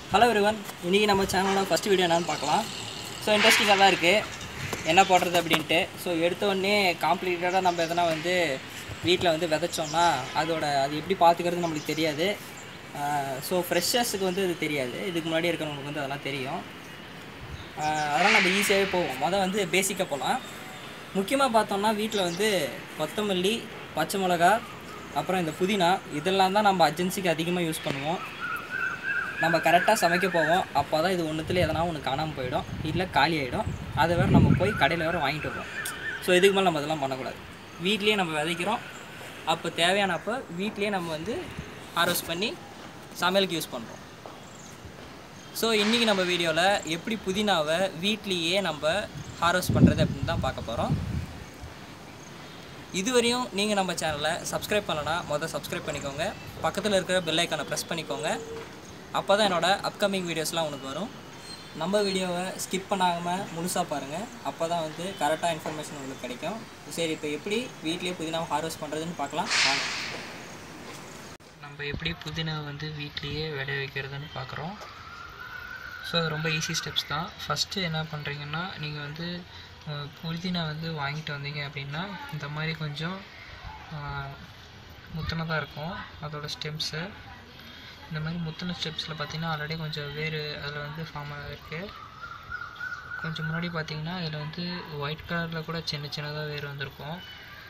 hello everyone இன்றைக்கி நம்ம சேனலில் ஃபஸ்ட் வீடியோ என்னன்னு பார்க்கலாம் ஸோ இன்ட்ரெஸ்டிங்காக தான் இருக்குது என்ன போடுறது அப்படின்ட்டு ஸோ எடுத்த உடனே காம்ப்ளீட்டடாக நம்ம எதனா வந்து வீட்டில் வந்து விதைச்சோம்னா அதோட அது எப்படி பார்த்துக்கிறது நம்மளுக்கு தெரியாது ஸோ ஃப்ரெஷர்ஸுக்கு வந்து அது தெரியாது இதுக்கு முன்னாடி இருக்கிறவங்களுக்கு வந்து அதெல்லாம் தெரியும் ஆஹ் அதெல்லாம் நம்ம ஈஸியாகவே போவோம் மொதல் வந்து பேசிக்காக போகலாம் முக்கியமாக பார்த்தோம்னா வீட்டில் வந்து கொத்தமல்லி பச்சை மிளகா அப்புறம் இந்த புதினா இதெல்லாம் தான் நம்ம அர்ஜென்சிக்கு அதிகமாக யூஸ் பண்ணுவோம் நம்ம கரெக்டாக சமைக்க போவோம் அப்போ தான் இது ஒன்றுத்துல எதனா ஒன்று காணாமல் போயிடும் இல்லை காலி ஆகிடும் அதை வேறு நம்ம போய் கடையில் வேறு வாங்கிட்டு வருவோம் ஸோ இதுக்கு மேலே நம்ம இதெல்லாம் பண்ணக்கூடாது வீட்லேயே நம்ம விதைக்கிறோம் அப்போ தேவையான அப்போ வீட்லேயே நம்ம வந்து ஹார்வெஸ்ட் பண்ணி சமையலுக்கு யூஸ் பண்ணுறோம் ஸோ இன்றைக்கி நம்ம வீடியோவில் எப்படி புதினாவை வீட்லேயே நம்ம ஹார்வெஸ்ட் பண்ணுறது அப்படின்னு தான் பார்க்க போகிறோம் இதுவரையும் நீங்கள் நம்ம சேனலை சப்ஸ்கிரைப் பண்ணலனா மொதல் சப்ஸ்கிரைப் பண்ணிக்கோங்க பக்கத்தில் இருக்கிற பெல் ஐக்கானை ப்ரெஸ் பண்ணிக்கோங்க அப்போ தான் என்னோடய அப்கமிங் வீடியோஸ்லாம் உனக்கு வரும் நம்ம வீடியோவை ஸ்கிப் பண்ணாமல் முழுசாக பாருங்கள் அப்போ தான் வந்து கரெக்டாக இன்ஃபர்மேஷன் உங்களுக்கு கிடைக்கும் சரி இப்போ எப்படி வீட்லேயே புதினாவை ஹார்வெஸ்ட் பண்ணுறதுன்னு பார்க்கலாம் வாங்க நம்ம எப்படி புதினா வந்து வீட்லேயே விளைய வைக்கிறதுன்னு பார்க்குறோம் ஸோ அது ரொம்ப ஈஸி ஸ்டெப்ஸ் தான் ஃபஸ்ட்டு என்ன பண்ணுறீங்கன்னா நீங்கள் வந்து அஹ், புதினா வந்து வாங்கிட்டு வந்தீங்க அப்படின்னா இந்த மாதிரி கொஞ்சம் முத்தினதாக இருக்கும் அதோட ஸ்டெம்ஸு இந்த மாதிரி முத்தின ஸ்டெப்ஸில் பார்த்தீங்கன்னா ஆல்ரெடி கொஞ்சம் வேறு அதில் வந்து ஃபார்ம் ஆகிருக்கு கொஞ்சம் முன்னாடி பார்த்தீங்கன்னா இதில் வந்து ஒயிட் கலரில் கூட சின்ன சின்னதாக வேர் வந்திருக்கும்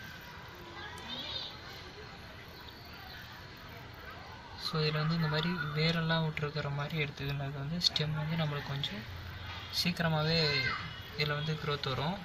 ஸோ இதில் வந்து இந்த மாதிரி வேரெல்லாம் விட்டுருக்கிற மாதிரி எடுத்துக்கிறது வந்து ஸ்டெம் வந்து நம்மளுக்கு கொஞ்சம் சீக்கிரமாகவே இதில் வந்து க்ரோத் வரும்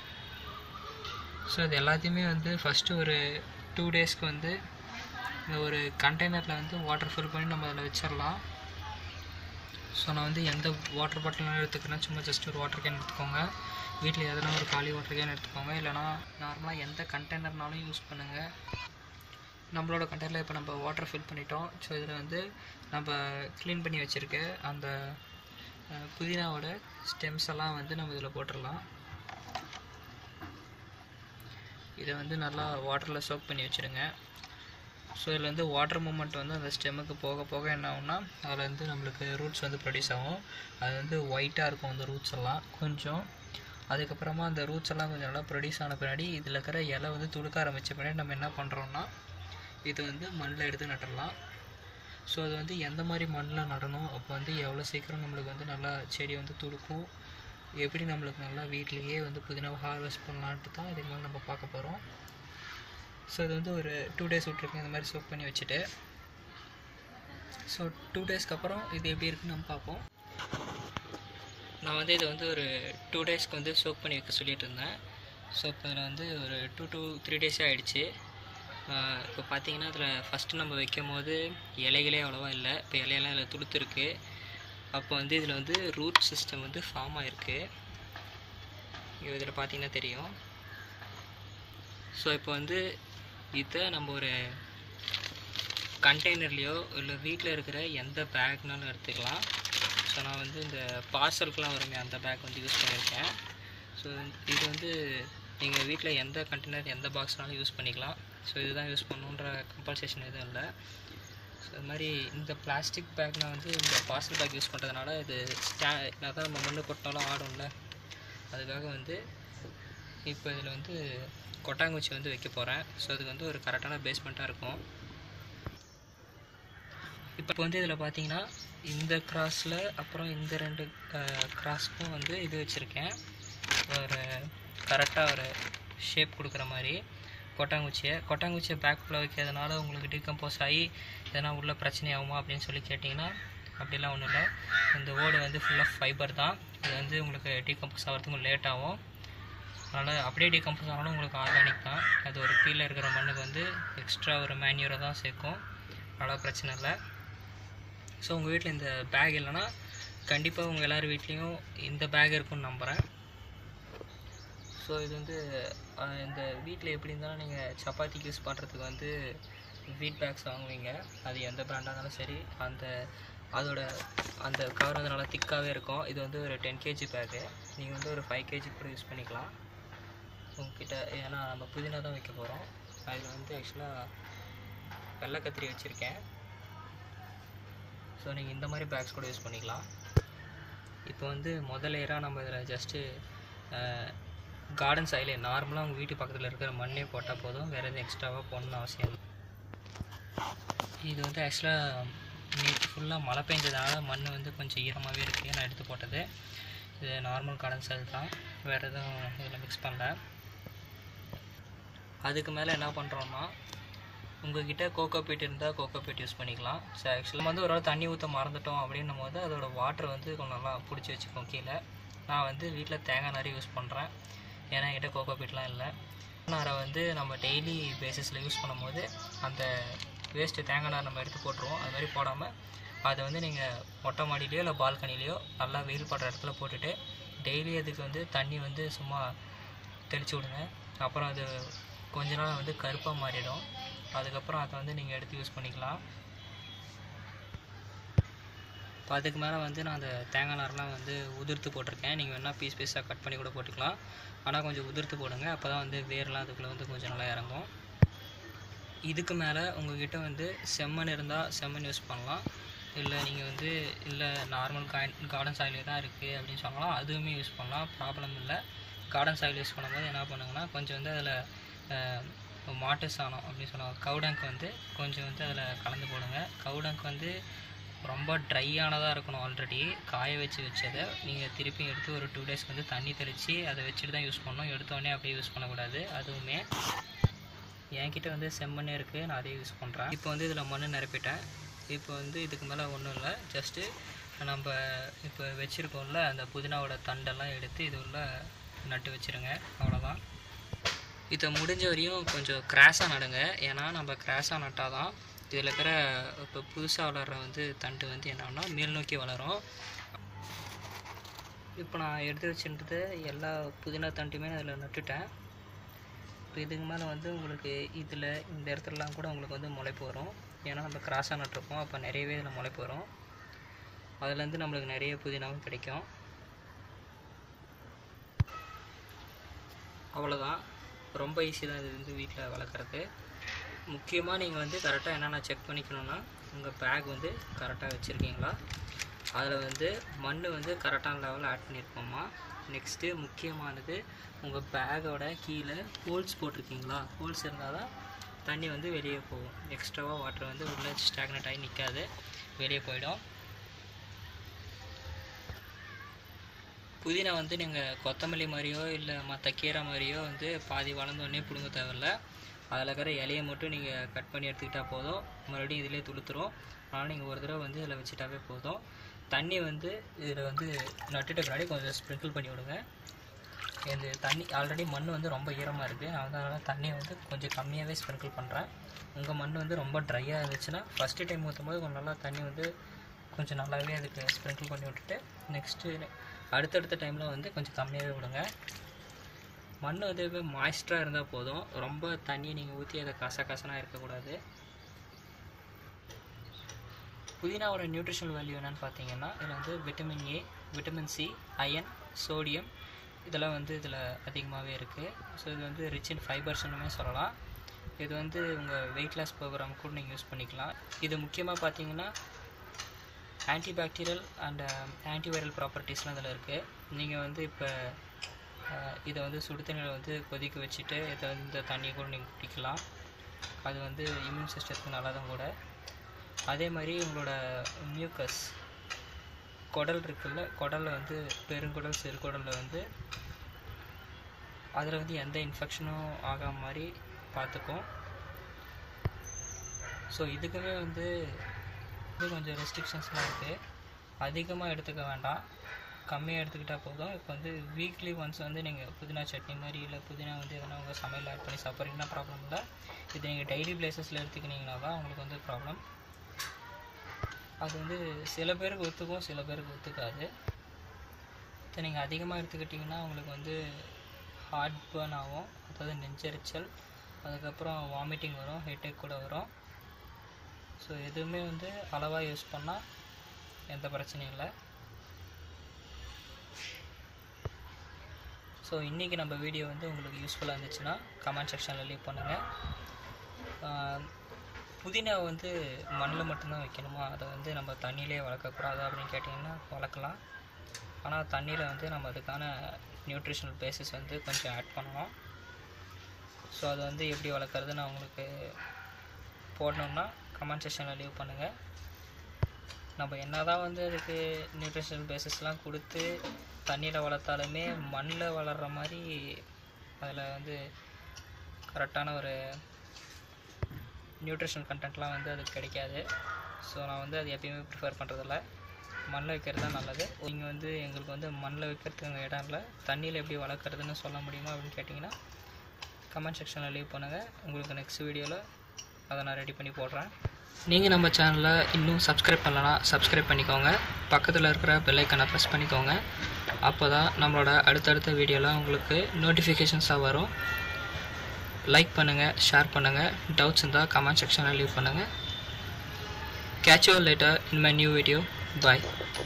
ஸோ இது எல்லாத்தையுமே வந்து ஃபஸ்ட்டு ஒரு டூ டேஸ்க்கு வந்து இந்த ஒரு கண்டெய்னரில் வந்து வாட்டர் ஃபில் பண்ணி நம்ம அதில் வச்சிடலாம் ஸோ நான் வந்து எந்த வாட்டர் பாட்டிலும் எடுத்துக்கிறேன் சும்மா ஜஸ்ட் ஒரு வாட்டர் கேன் எடுத்துக்கோங்க வீட்டில் எதனா ஒரு காலி வாட்டர் கேன் எடுத்துக்கோங்க இல்லைனா நார்மலாக எந்த கண்டெய்னர்னாலும் யூஸ் பண்ணுங்கள் நம்மளோட கண்டெய்னரில் இப்போ நம்ம வாட்டர் ஃபில் பண்ணிட்டோம் ஸோ இதில் வந்து நம்ம க்ளீன் பண்ணி வச்சுருக்க அந்த அஹ், புதினாவோட ஸ்டெம்ஸ் எல்லாம் வந்து நம்ம இதில் போட்டுடலாம் இதை வந்து நல்லா வாட்டரில் சோக் பண்ணி வச்சுருங்க ஸோ இதில் வந்து வாட்டர் மூமெண்ட் வந்து அந்த ஸ்டெம்முக்கு போக போக என்ன ஆகும்னா அதில் வந்து நம்மளுக்கு ரூட்ஸ் வந்து ப்ரொடியூஸ் ஆகும் அது வந்து ஒயிட்டாக இருக்கும் அந்த ரூட்ஸ் எல்லாம் கொஞ்சம் அதுக்கப்புறமா அந்த ரூட்ஸ் எல்லாம் கொஞ்சம் நல்லா ப்ரொடியூஸ் ஆன பின்னாடி இதில் இருக்கிற இலை வந்து துடுக்க ஆரம்பித்த பின்னாடி நம்ம என்ன பண்ணுறோம்னா இது வந்து மண்ணில் எடுத்து நட்டுடலாம் ஸோ அது வந்து எந்த மாதிரி மண்ணில் நடணும் அப்போ வந்து எவ்வளோ சீக்கிரம் நம்மளுக்கு வந்து நல்லா செடி வந்து துடுக்கும் எப்படி நம்மளுக்கு நல்லா வீட்லேயே வந்து புதினாவை ஹார்வெஸ்ட் பண்ணலான்ட்டு தான் இதுக்கு மேலே நம்ம பார்க்க போகிறோம் ஸோ இது வந்து ஒரு டூ டேஸ் விட்ருக்கேன் இந்த மாதிரி சோக் பண்ணி வச்சுட்டு ஸோ டூ டேஸ்க்கு அப்புறம் இது எப்படி இருக்குன்னு நம்ம பார்ப்போம் நான் வந்து இதை வந்து ஒரு டூ டேஸ்க்கு வந்து சோக் பண்ணி வைக்க சொல்லிட்டு இருந்தேன் ஸோ இப்போ இதில் வந்து ஒரு டூ டூ த்ரீ டேஸே ஆகிடுச்சு இப்போ பார்த்தீங்கன்னா அதில் ஃபஸ்ட்டு நம்ம வைக்கும் போது இலைகளே அவ்வளோவா இல்லை இப்போ இலையெல்லாம் இதில் துளுத்துருக்கு அப்போ வந்து இதில் வந்து ரூட் சிஸ்டம் வந்து ஃபார்ம் ஆகிருக்கு இதில் பார்த்தீங்கன்னா தெரியும் ஸோ இப்போ வந்து இதை நம்ம ஒரு கண்டெய்னர்லேயோ இல்லை வீட்டில் இருக்கிற எந்த பேக்னாலும் எடுத்துக்கலாம் ஸோ நான் வந்து இந்த பார்சலுக்குலாம் வருமே அந்த பேக் வந்து யூஸ் பண்ணியிருக்கேன் ஸோ இது வந்து நீங்கள் வீட்டில் எந்த கண்டெய்னர் எந்த பாக்ஸ்னாலும் யூஸ் பண்ணிக்கலாம் ஸோ இதுதான் யூஸ் பண்ணணுன்ற கம்பல்சேஷன் எதுவும் இல்லை ஸோ இது மாதிரி இந்த பிளாஸ்டிக் பேக் நான் வந்து இந்த பார்சல் பேக் யூஸ் பண்ணுறதுனால இது ஸ்டா நான் தான் நம்ம மண்ணு கொட்டினாலும் ஆடும்ல அதுக்காக வந்து இப்போ இதில் வந்து கொட்டாங்குச்சி வந்து வைக்க போகிறேன் ஸோ அதுக்கு வந்து ஒரு கரெக்டான பேஸ்மெண்ட்டாக இருக்கும் இப்போ வந்து இதில் பார்த்தீங்கன்னா இந்த கிராஸில் அப்புறம் இந்த ரெண்டு கிராஸ்க்கும் வந்து இது வச்சுருக்கேன் ஒரு கரெக்டாக ஒரு ஷேப் கொடுக்குற மாதிரி கொட்டாங்குச்சியை கொட்டாங்குச்சியை பேக்குள்ளே வைக்கிறதுனால உங்களுக்கு டீகம்போஸ் ஆகி எதனா உள்ள பிரச்சனை ஆகுமா அப்படின்னு சொல்லி கேட்டிங்கன்னா அப்படிலாம் ஒன்றும் இல்லை இந்த ஓடு வந்து ஃபுல்லாக ஃபைபர் தான் இது வந்து உங்களுக்கு டீகம்போஸ் ஆகிறதுக்கு லேட் ஆகும் அதனால் அப்படியே டீகம்போஸ் ஆனாலும் உங்களுக்கு ஆர்கானிக் தான் அது ஒரு கீழே இருக்கிற மண்ணுக்கு வந்து எக்ஸ்ட்ரா ஒரு மேன்யூரை தான் சேர்க்கும் அதனால் பிரச்சனை இல்லை ஸோ உங்கள் வீட்டில் இந்த பேக் இல்லைன்னா கண்டிப்பாக உங்கள் எல்லார் வீட்லேயும் இந்த பேக் இருக்கும்னு நம்புகிறேன் ஸோ இது வந்து அஹ், இந்த வீட்டில் எப்படி இருந்தாலும் நீங்கள் சப்பாத்திக்கு யூஸ் பண்ணுறதுக்கு வந்து வீட் பேக்ஸ் வாங்குவீங்க அது எந்த பிராண்டாக இருந்தாலும் சரி அந்த அதோட அந்த கவர் வந்து நல்லா திக்காகவே இருக்கும் இது வந்து ஒரு டென் கேஜி பேக்கு நீங்கள் வந்து ஒரு ஃபைவ் கேஜி கூட யூஸ் பண்ணிக்கலாம் உங்ககிட்ட ஏன்னா நம்ம புதினா தான் வைக்க போகிறோம் அதில் வந்து ஆக்சுவலாக வெள்ளை கத்திரி வச்சுருக்கேன் ஸோ ஸோ நீங்கள் இந்த மாதிரி பேக்ஸ் கூட யூஸ் பண்ணிக்கலாம் இப்போ வந்து முதல் லேயராக நம்ம இதில் ஜஸ்ட்டு கார்டன் சைடில் நார்மலாக உங்கள் வீட்டு பக்கத்தில் இருக்கிற மண்ணே போட்டால் போதும் வேறு எதுவும் எக்ஸ்ட்ராவாக போடணும்னு அவசியம் இல்லை இது வந்து ஆக்சுவலாக நேற்று ஃபுல்லாக மழை பெஞ்சதுனால மண் வந்து கொஞ்சம் ஈரமாகவே இருக்குது நான் எடுத்து போட்டது இது நார்மல் கார்டன் சைல் தான் வேறு எதுவும் இதில் மிக்ஸ் பண்ணல அதுக்கு மேலே என்ன பண்ணுறோம்னா உங்ககிட்ட கோகோ பீட் இருந்தால் கோகோ பீட் யூஸ் பண்ணிக்கலாம் ஸோ ஆக்சுவலாக வந்து ஒரு நாள் தண்ணி ஊற்ற மறந்துட்டோம் அப்படின்னும் போது அதோட வாட்டர் வந்து கொஞ்சம் நல்லா பிடிச்சி வச்சுக்கோம் கீழே நான் வந்து வீட்டில் தேங்காய் நாரே யூஸ் பண்ணுறேன் ஏன்னா என்கிட்ட கோகோ பீட்லாம் இல்லை நாரை வந்து நம்ம டெய்லி பேசிஸில் யூஸ் பண்ணும்போது அந்த வேஸ்ட்டு தேங்காய் நார் நம்ம எடுத்து போட்டுருவோம் அது மாதிரி போடாமல் அதை வந்து நீங்கள் மொட்டை மாடியிலையோ இல்லை பால்கனிலையோ நல்லா வெயில் படுற இடத்துல போட்டுட்டு டெய்லி அதுக்கு வந்து தண்ணி வந்து சும்மா தெளித்து விடுங்க அப்புறம் அது கொஞ்ச நாள் வந்து கருப்பாக மாறிடும் அதுக்கப்புறம் அதை வந்து நீங்கள் எடுத்து யூஸ் பண்ணிக்கலாம் இப்போ அதுக்கு மேலே வந்து நான் அந்த தேங்காய் நார்லாம் வந்து உதிர்த்து போட்டிருக்கேன் நீங்கள் வேணால் பீஸ் பீஸாக கட் பண்ணி கூட போட்டுக்கலாம் ஆனால் கொஞ்சம் உதிர்த்து போடுங்க அப்போ தான் வந்து வேர்லாம் அதுக்குள்ளே வந்து கொஞ்சம் நல்லா இறங்கும் இதுக்கு மேலே உங்ககிட்ட வந்து செம்மண் இருந்தால் செம்மண் யூஸ் பண்ணலாம் இல்லை நீங்கள் வந்து இல்லை நார்மல் காய் கார்டன் சாயிலே தான் இருக்குது அப்படின்னு சொல்லலாம் அதுவுமே யூஸ் பண்ணலாம் ப்ராப்ளம் இல்லை கார்டன் சாயில் யூஸ் பண்ணும்போது என்ன பண்ணுங்கன்னா கொஞ்சம் வந்து அதில் மாட்டு சாணம் அப்படின்னு சொல்லுவாங்க கவுடங்க் வந்து கொஞ்சம் வந்து அதில் கலந்து போடுங்க கவுடங்க் வந்து ரொம்ப ட்ரையானதாக இருக்கணும் ஆல்ரெடி காய வச்சு வச்சதை நீங்கள் திருப்பி எடுத்து ஒரு டூ டேஸ்க்கு வந்து தண்ணி தெளித்து அதை வச்சுட்டு தான் யூஸ் பண்ணணும் எடுத்தோடனே அப்படியே யூஸ் பண்ணக்கூடாது அதுவுமே என்கிட்ட வந்து செம்மண்ணே இருக்குது நான் அதே யூஸ் பண்ணுறேன் இப்போ வந்து இதில் மண் நிரப்பிட்டேன் இப்போ வந்து இதுக்கு மேலே ஒன்றும் இல்லை ஜஸ்ட்டு நம்ம இப்போ வச்சுருக்கோம்ல அந்த புதினாவோட தண்டெல்லாம் எடுத்து இது உள்ள நட்டு வச்சுருங்க அவ்வளோதான் இதை முடிஞ்ச வரையும் கொஞ்சம் கிராஸாக நடுங்க ஏன்னா நம்ம கிராஸாக நட்டால் தான் இதில் இருக்கிற இப்போ புதுசாக வளர்கிற வந்து தண்டு வந்து என்னன்னா மேல் நோக்கி வளரும் இப்போ நான் எடுத்து வச்சுருந்தது எல்லா புதினா தண்டுமே நான் அதில் நட்டுட்டேன் இப்போ இதுக்கு மேலே வந்து உங்களுக்கு இதில் இந்த இடத்துலலாம் கூட உங்களுக்கு வந்து முளைப்பு வரும் ஏன்னா நம்ம கிராஸாக நட்டிருப்போம் அப்போ நிறையவே இதில் முளைப்பு வரும் அதுலேருந்து நம்மளுக்கு நிறைய புதினாவும் கிடைக்கும் அவ்வளோதான் ரொம்ப ஈஸி தான் இது வந்து வீட்டில் வளர்க்குறது முக்கியமாக நீங்கள் வந்து கரெக்டாக என்னென்ன செக் பண்ணிக்கணுன்னா உங்கள் பேக் வந்து கரெக்டாக வச்சுருக்கீங்களா அதில் வந்து மண் வந்து கரெக்டான லெவலில் ஆட் பண்ணியிருப்போமா நெக்ஸ்ட்டு முக்கியமானது உங்கள் பேக்கோட கீழே ஹோல்ஸ் போட்டிருக்கீங்களா ஹோல்ஸ் இருந்தால் தான் தண்ணி வந்து வெளியே போகும் எக்ஸ்ட்ராவாக வாட்டர் வந்து உள்ளே ஸ்டாக்னட் ஆகி நிற்காது வெளியே போயிடும் புதினா வந்து நீங்கள் கொத்தமல்லி மாதிரியோ இல்லை மற்ற கீரை மாதிரியோ வந்து பாதி வளர்ந்தோடனே பிடுங்க தேவையில்ல அதில் இருக்கிற இலையை மட்டும் நீங்கள் கட் பண்ணி எடுத்துக்கிட்டால் போதும் மறுபடியும் இதிலே துளுத்துரும் அதனால் நீங்கள் ஒரு தடவை வந்து இதில் வச்சுட்டாவே போதும் தண்ணி வந்து இதில் வந்து நட்டுட்ட பின்னாடி கொஞ்சம் ஸ்ப்ரிங்கிள் பண்ணி விடுங்க இந்த தண்ணி ஆல்ரெடி மண் வந்து ரொம்ப ஈரமாக இருக்குது அதனால் தண்ணியை வந்து கொஞ்சம் கம்மியாகவே ஸ்ப்ரிங்கிள் பண்ணுறேன் உங்கள் மண் வந்து ரொம்ப ட்ரையாக இருந்துச்சுன்னா ஃபஸ்ட்டு டைம் ஊற்றும் போது கொஞ்சம் நல்லா தண்ணி வந்து கொஞ்சம் நல்லாவே அதுக்கு ஸ்ப்ரிங்கிள் பண்ணி விட்டுட்டு நெக்ஸ்ட்டு அடுத்தடுத்த டைமில் வந்து கொஞ்சம் கம்மியாகவே விடுங்க மண் வந்து மாய்ஸ்டராக இருந்தால் போதும் ரொம்ப தண்ணியை நீங்கள் ஊற்றி அதை கச கசனா இருக்கக்கூடாது புதினாவோட நியூட்ரிஷனல் வேல்யூ என்னென்னு பார்த்தீங்கன்னா இதில் வந்து vitamin A vitamin C iron sodium இதெல்லாம் வந்து இதில் அதிகமாகவே இருக்குது ஸோ இது வந்து ரிச் இன் ஃபைபர்ஸ்னுமே சொல்லலாம் இது வந்து உங்கள் வெயிட் லாஸ் ப்ரோக்ராம் கூட நீங்கள் யூஸ் பண்ணிக்கலாம் இது முக்கியமாக பார்த்தீங்கன்னா ஆன்டிபாக்டீரியல் அண்ட் ஆன்டிவைரல் ப்ராப்பர்ட்டிஸ்லாம் இதில் இருக்குது நீங்கள் வந்து இப்போ இதை வந்து சுடு தண்ணியில் வந்து கொதிக்க வச்சுட்டு இதை வந்து இந்த தண்ணியை கூட நீங்கள் குடிக்கலாம் அது வந்து இம்யூன் சிஸ்டத்துக்கு நல்லதும் கூட அதே மாதிரி உங்களோட மியூக்கஸ் குடல் இருக்குல்ல குடலில் வந்து பெருங்குடல் சிறுகுடலில் வந்து அதில் வந்து எந்த இன்ஃபெக்ஷனும் ஆகாம மாதிரி பார்த்துக்கும் ஸோ இதுக்குமே வந்து இது கொஞ்சம் ரெஸ்ட்ரிக்ஷன்ஸ்லாம் இருக்குது அதிகமாக எடுத்துக்க வேண்டாம் கம்மியாக எடுத்துக்கிட்டால் போதும் இப்போ வந்து வீக்லி ஒன்ஸ் வந்து நீங்கள் புதினா சட்னி மாதிரி இல்லை புதினா வந்து எதனா உங்கள் சமையல் ஆட் பண்ணி சாப்பிட்றீங்கன்னா ப்ராப்ளம் இல்லை இது நீங்கள் டெய்லி பிளேசஸில் எடுத்துக்கினீங்கன்னா தான் உங்களுக்கு வந்து ப்ராப்ளம் அது வந்து சில பேருக்கு ஒத்துக்கும் சில பேருக்கு ஒத்துக்காது இதை நீங்கள் அதிகமாக எடுத்துக்கிட்டிங்கன்னா உங்களுக்கு வந்து ஹார்ட் பர்ன் ஆகும் அதாவது நெஞ்செரிச்சல் அதுக்கப்புறம் வாமிட்டிங் வரும் ஹெட்டேக் கூட வரும் ஸோ எதுவுமே வந்து அளவாக யூஸ் பண்ணால் எந்த பிரச்சனையும் இல்லை ஸோ இன்றைக்கி நம்ம வீடியோ வந்து உங்களுக்கு யூஸ்ஃபுல்லாக இருந்துச்சுன்னா கமெண்ட் செக்ஷனில் லீவ் பண்ணுங்கள் புதினா வந்து மண்ணில் மட்டும்தான் வைக்கணுமா அதை வந்து நம்ம தண்ணியிலே வளர்க்கக்கூடாது அப்படின்னு கேட்டிங்கன்னா வளர்க்கலாம் ஆனால் தண்ணியில் வந்து நம்ம அதுக்கான நியூட்ரிஷனல் பேசிஸ் வந்து கொஞ்சம் ஆட் பண்ணணும் ஸோ அது வந்து எப்படி வளர்க்குறது நான் உங்களுக்கு போடணுன்னா கமெண்ட் செக்ஷனில் லீவ் பண்ணுங்கள் நம்ம என்ன தான் வந்து அதுக்கு நியூட்ரிஷனல் பேசிஸ்லாம் கொடுத்து தண்ணியில் வளர்த்தாலுமே மண்ணில் வளர்கிற மாதிரி அதில் வந்து கரெக்டான ஒரு நியூட்ரிஷன் கண்டென்ட்லாம் வந்து அதுக்கு கிடைக்காது ஸோ நான் வந்து அது எப்பயுமே ப்ரிஃபர் பண்ணுறதில்ல மண்ணில் வைக்கிறது தான் நல்லது நீங்கள் வந்து எங்களுக்கு வந்து மண்ணில் வைக்கிறதுக்கு இடம் இல்லை தண்ணியில் எப்படி வளர்க்குறதுன்னு சொல்ல முடியுமா அப்படின்னு கேட்டிங்கன்னா கமெண்ட் செக்ஷனில் லீவ் பண்ணுங்கள் உங்களுக்கு நெக்ஸ்ட் வீடியோவில் அதை நான் ரெடி பண்ணி போடுறேன் நீங்கள் நம்ம சேனலை இன்னும் சப்ஸ்கிரைப் பண்ணலனா சப்ஸ்கிரைப் பண்ணிக்கோங்க பக்கத்தில் இருக்கிற பெல்லைக்கனை ப்ரெஸ் பண்ணிக்கோங்க அப்போ தான் நம்மளோட அடுத்தடுத்த வீடியோலாம் உங்களுக்கு நோட்டிஃபிகேஷன்ஸாக வரும் லைக் பண்ணுங்கள் ஷேர் பண்ணுங்கள் டவுட்ஸ் இருந்தால் கமெண்ட் செக்ஷனில் லீவ் பண்ணுங்கள் catch you all later in my new video bye